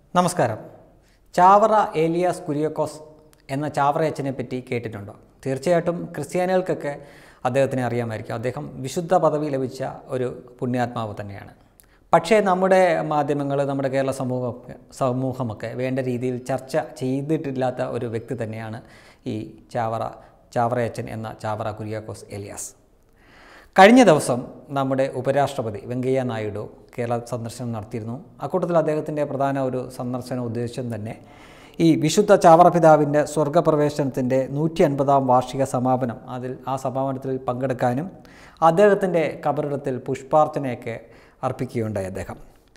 നമസ്കാരം ചാവറ ഏലിയാസ് കുര്യോക്കോസ് എന്ന ചാവറയച്ചനെ പറ്റി കേട്ടിട്ടുണ്ടോ തീർച്ചയായിട്ടും ക്രിസ്ത്യാനികൾക്കൊക്കെ അദ്ദേഹത്തിനെ അറിയാമായിരിക്കും അദ്ദേഹം വിശുദ്ധ പദവി ലഭിച്ച ഒരു പുണ്യാത്മാവ് തന്നെയാണ് പക്ഷേ നമ്മുടെ മാധ്യമങ്ങൾ നമ്മുടെ കേരള സമൂഹമൊക്കെ സമൂഹമൊക്കെ വേണ്ട രീതിയിൽ ചർച്ച ചെയ്തിട്ടില്ലാത്ത ഒരു വ്യക്തി തന്നെയാണ് ഈ ചാവറ ചാവറയച്ചൻ എന്ന ചാവറ കുര്യാക്കോസ് ഏലിയാസ് കഴിഞ്ഞ ദിവസം നമ്മുടെ ഉപരാഷ്ട്രപതി വെങ്കയ്യ നായിഡു കേരള സന്ദർശനം നടത്തിയിരുന്നു അക്കൂട്ടത്തിൽ അദ്ദേഹത്തിൻ്റെ പ്രധാന ഒരു സന്ദർശന ഉദ്ദേശം തന്നെ ഈ വിശുദ്ധ ചാവറ പിതാവിൻ്റെ സ്വർഗപ്രവേശനത്തിൻ്റെ നൂറ്റി അൻപതാം വാർഷിക സമാപനം അതിൽ ആ സമാപനത്തിൽ പങ്കെടുക്കാനും അദ്ദേഹത്തിൻ്റെ കബറിടത്തിൽ പുഷ്പാർച്ചനയൊക്കെ അർപ്പിക്കുകയുണ്ടായി അദ്ദേഹം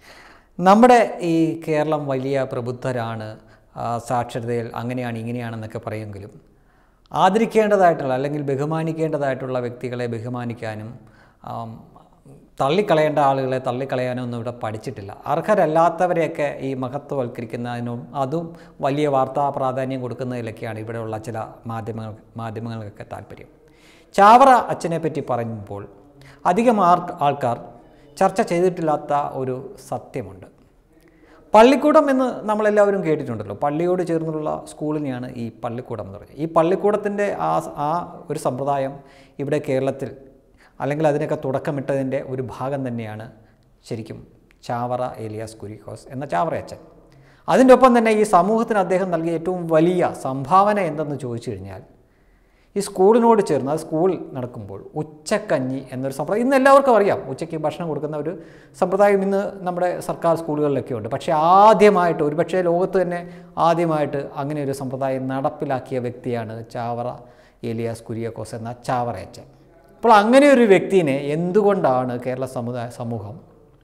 നമ്മുടെ ഈ കേരളം വലിയ പ്രബുദ്ധരാണ് ആ, സാക്ഷരതയിൽ അങ്ങനെയാണ് ഇങ്ങനെയാണെന്നൊക്കെ പറയുമെങ്കിലും ആദരിക്കേണ്ടതായിട്ടുള്ള അല്ലെങ്കിൽ ബഹുമാനിക്കേണ്ടതായിട്ടുള്ള വ്യക്തികളെ ബഹുമാനിക്കാനും ആം, തള്ളിക്കളയേണ്ട ആളുകളെ തള്ളിക്കളയാനും ഒന്നും ഇവിടെ പഠിച്ചിട്ടില്ല അർഹരല്ലാത്തവരെയൊക്കെ ഈ മഹത്വവൽക്കരിക്കുന്നതിനും അതും വലിയ വാർത്താ പ്രാധാന്യം കൊടുക്കുന്നതിലൊക്കെയാണ് ഇവിടെയുള്ള ചില മാധ്യമങ്ങൾ മാധ്യമങ്ങൾക്കൊക്കെ താല്പര്യം ചാവറ അച്ഛനെ പറ്റി പറയുമ്പോൾ അധികം ആർ ആൾക്കാർ ചർച്ച ചെയ്തിട്ടില്ലാത്ത ഒരു സത്യമുണ്ട് പള്ളിക്കൂടം എന്ന് നമ്മളെല്ലാവരും കേട്ടിട്ടുണ്ടല്ലോ പള്ളിയോട് ചേർന്നുള്ള സ്കൂളിനെയാണ് ഈ പള്ളിക്കൂടം എന്ന് പറയുന്നത് ഈ പള്ളിക്കൂടത്തിൻ്റെ ആ ആ ഒരു സമ്പ്രദായം ഇവിടെ കേരളത്തിൽ അല്ലെങ്കിൽ അതിനൊക്കെ തുടക്കമിട്ടതിൻ്റെ ഒരു ഭാഗം തന്നെയാണ് ശരിക്കും ചാവറ ഏലിയാസ് കുരിക്കോസ് എന്ന ചാവറയച്ചൻ അതിൻ്റെ ഒപ്പം തന്നെ ഈ സമൂഹത്തിന് അദ്ദേഹം നൽകിയ ഏറ്റവും വലിയ സംഭാവന എന്തെന്ന് ചോദിച്ചു കഴിഞ്ഞാൽ ഈ സ്കൂളിനോട് ചേർന്ന് അത് സ്കൂൾ നടക്കുമ്പോൾ ഉച്ചക്കഞ്ഞി എന്നൊരു സമ്പ്രദായം ഇന്ന് എല്ലാവർക്കും അറിയാം ഉച്ചയ്ക്ക് ഭക്ഷണം കൊടുക്കുന്ന ഒരു സമ്പ്രദായം ഇന്ന് നമ്മുടെ സർക്കാർ സ്കൂളുകളിലൊക്കെ ഉണ്ട് പക്ഷേ ആദ്യമായിട്ട് ഒരുപക്ഷേ ലോകത്ത് തന്നെ ആദ്യമായിട്ട് അങ്ങനെ ഒരു സമ്പ്രദായം നടപ്പിലാക്കിയ വ്യക്തിയാണ് ചാവറ ഏലിയാസ് കുര്യാക്കോസ് എന്ന ചാവറയച്ചൻ അപ്പോൾ അങ്ങനെ ഒരു വ്യക്തിനെ എന്തുകൊണ്ടാണ് കേരള സമുദായ സമൂഹം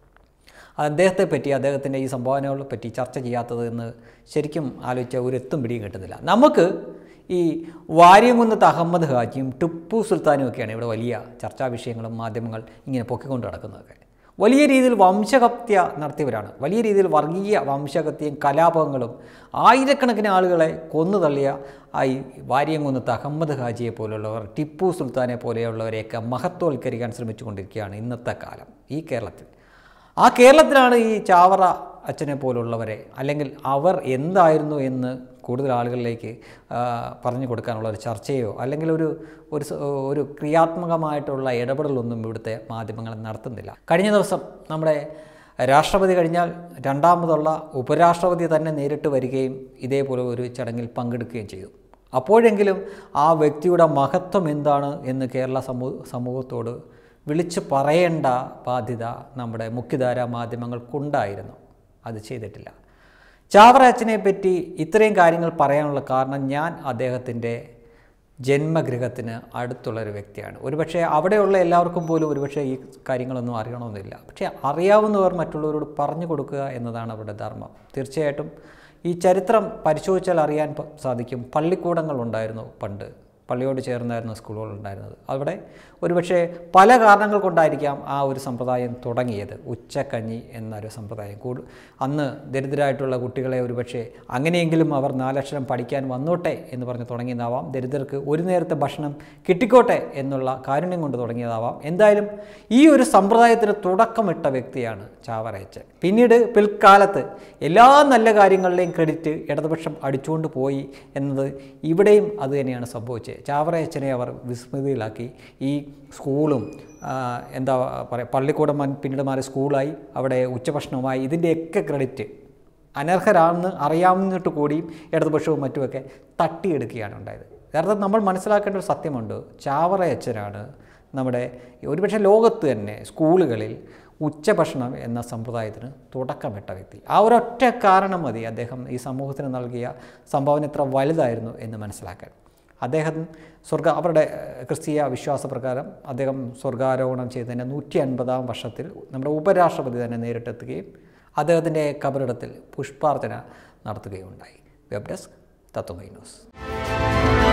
അദ്ദേഹത്തെ പറ്റി അദ്ദേഹത്തിൻ്റെ ഈ സംഭാവനകളെ പറ്റി ചർച്ച ചെയ്യാത്തത് എന്ന് ശരിക്കും ആലോചിച്ചാൽ ഒരു എത്തും പിടിയും കിട്ടുന്നില്ല നമുക്ക് ഈ വാര്യംകുന്നത്ത് അഹമ്മദ് ഹാജിയും ടിപ്പു സുൽത്താനും ഒക്കെയാണ് ഇവിടെ വലിയ ചർച്ചാ വിഷയങ്ങളും മാധ്യമങ്ങൾ ഇങ്ങനെ പൊക്കിക്കൊണ്ട് നടക്കുന്നതൊക്കെ വലിയ രീതിയിൽ വംശഹത്യ നടത്തിയവരാണ് വലിയ രീതിയിൽ വർഗീയ വംശഹത്യയും കലാപങ്ങളും ആയിരക്കണക്കിന് ആളുകളെ കൊന്നു തള്ളിയ ആ ഈ വാര്യംകുന്നത്ത് അഹമ്മദ് ഹാജിയെ പോലുള്ളവർ ടിപ്പു സുൽത്താനെ പോലെയുള്ളവരെയൊക്കെ മഹത്വവൽക്കരിക്കാൻ ശ്രമിച്ചുകൊണ്ടിരിക്കുകയാണ് ഇന്നത്തെ കാലം ഈ കേരളത്തിൽ ആ കേരളത്തിലാണ് ഈ ചാവറ അച്ഛനെ പോലുള്ളവരെ അല്ലെങ്കിൽ അവർ എന്തായിരുന്നു എന്ന് കൂടുതൽ ആളുകളിലേക്ക് ആ, പറഞ്ഞു കൊടുക്കാനുള്ള ഒരു ചർച്ചയോ അല്ലെങ്കിൽ ഒരു ഒരു സ- ഒരു ക്രിയാത്മകമായിട്ടുള്ള ഇടപെടലൊന്നും ഇവിടുത്തെ മാധ്യമങ്ങൾ നടത്തുന്നില്ല കഴിഞ്ഞ ദിവസം നമ്മുടെ രാഷ്ട്രപതി കഴിഞ്ഞാൽ രണ്ടാമതുള്ള ഉപരാഷ്ട്രപതി തന്നെ നേരിട്ട് വരികയും ഇതേപോലെ ഒരു ചടങ്ങിൽ പങ്കെടുക്കുകയും ചെയ്തു അപ്പോഴെങ്കിലും ആ വ്യക്തിയുടെ മഹത്വം എന്താണ് എന്ന് കേരള സമൂ സമൂഹത്തോട് വിളിച്ചു പറയേണ്ട ബാധ്യത നമ്മുടെ മുഖ്യധാരാ മാധ്യമങ്ങൾക്കുണ്ടായിരുന്നു അത് ചെയ്തിട്ടില്ല ചാവറ അച്ഛനെ പറ്റി ഇത്രയും കാര്യങ്ങൾ പറയാനുള്ള കാരണം ഞാൻ അദ്ദേഹത്തിൻ്റെ ജന്മഗൃഹത്തിന് അടുത്തുള്ളൊരു വ്യക്തിയാണ് ഒരുപക്ഷെ അവിടെയുള്ള എല്ലാവർക്കും പോലും ഒരുപക്ഷെ ഈ കാര്യങ്ങളൊന്നും അറിയണമെന്നില്ല പക്ഷേ അറിയാവുന്നവർ മറ്റുള്ളവരോട് പറഞ്ഞു കൊടുക്കുക എന്നതാണ് അവരുടെ ധർമ്മം തീർച്ചയായിട്ടും ഈ ചരിത്രം പരിശോധിച്ചാൽ അറിയാൻ പ- സാധിക്കും പള്ളിക്കൂടങ്ങൾ ഉണ്ടായിരുന്നു പണ്ട് പള്ളിയോട് ചേർന്നായിരുന്നു സ്കൂളുകൾ ഉണ്ടായിരുന്നത് അവിടെ ഒരുപക്ഷെ പല കാരണങ്ങൾ കൊണ്ടായിരിക്കാം ആ ഒരു സമ്പ്രദായം തുടങ്ങിയത് ഉച്ചക്കഞ്ഞി എന്നൊരു സമ്പ്രദായം കൂടു അന്ന് ദരിദ്രരായിട്ടുള്ള കുട്ടികളെ ഒരുപക്ഷെ അങ്ങനെയെങ്കിലും അവർ നാലക്ഷരം പഠിക്കാൻ വന്നോട്ടെ എന്ന് പറഞ്ഞ് തുടങ്ങിയതാവാം ദരിദ്രർക്ക് ഒരു നേരത്തെ ഭക്ഷണം കിട്ടിക്കോട്ടെ എന്നുള്ള കാരുണ്യം കൊണ്ട് തുടങ്ങിയതാവാം എന്തായാലും ഈ ഒരു സമ്പ്രദായത്തിന് തുടക്കമിട്ട വ്യക്തിയാണ് ചാവറയച്ചൻ പിന്നീട് പിൽക്കാലത്ത് എല്ലാ നല്ല കാര്യങ്ങളിലെയും ക്രെഡിറ്റ് ഇടതുപക്ഷം അടിച്ചുകൊണ്ട് പോയി എന്നത് ഇവിടെയും അത് തന്നെയാണ് സംഭവിച്ചത് ചാവറയച്ചനെ അവർ വിസ്മൃതിയിലാക്കി ഈ സ്കൂളും ആ, എന്താ പറയുക പള്ളിക്കൂടം മൻ- പിന്നീട് മാറി സ്കൂളായി അവിടെ ഉച്ചഭക്ഷണവുമായി ഇതിൻ്റെയൊക്കെ ക്രെഡിറ്റ് അനർഹരാണെന്ന് അറിയാവുന്നിട്ട് കൂടിയും ഇടതുപക്ഷവും മറ്റുമൊക്കെ തട്ടിയെടുക്കുകയാണ് ഉണ്ടായത് യഥാർത്ഥത്തിൽ നമ്മൾ മനസ്സിലാക്കേണ്ട ഒരു സത്യമുണ്ട് ചാവറയച്ചനാണ് നമ്മുടെ ഒരുപക്ഷെ ലോകത്ത് തന്നെ സ്കൂളുകളിൽ ഉച്ചഭക്ഷണം എന്ന സമ്പ്രദായത്തിന് തുടക്കമിട്ട വ്യക്തി ആ ഒരൊറ്റ കാരണം മതി അദ്ദേഹം ഈ സമൂഹത്തിന് നൽകിയ സംഭാവന എത്ര വലുതായിരുന്നു എന്ന് മനസ്സിലാക്കാൻ അദ്ദേഹം സ്വർഗ അവരുടെ ഏഹ്, ക്രിസ്തീയ വിശ്വാസപ്രകാരം അദ്ദേഹം സ്വർഗാരോഹണം ചെയ്തതിൻ്റെ നൂറ്റി അൻപതാം വർഷത്തിൽ നമ്മുടെ ഉപരാഷ്ട്രപതി തന്നെ നേരിട്ടെത്തുകയും അദ്ദേഹത്തിൻ്റെ കബറിടത്തിൽ പുഷ്പാർച്ചന നടത്തുകയുണ്ടായി വെബ് ഡെസ്ക് തത്വമൈ ന്യൂസ്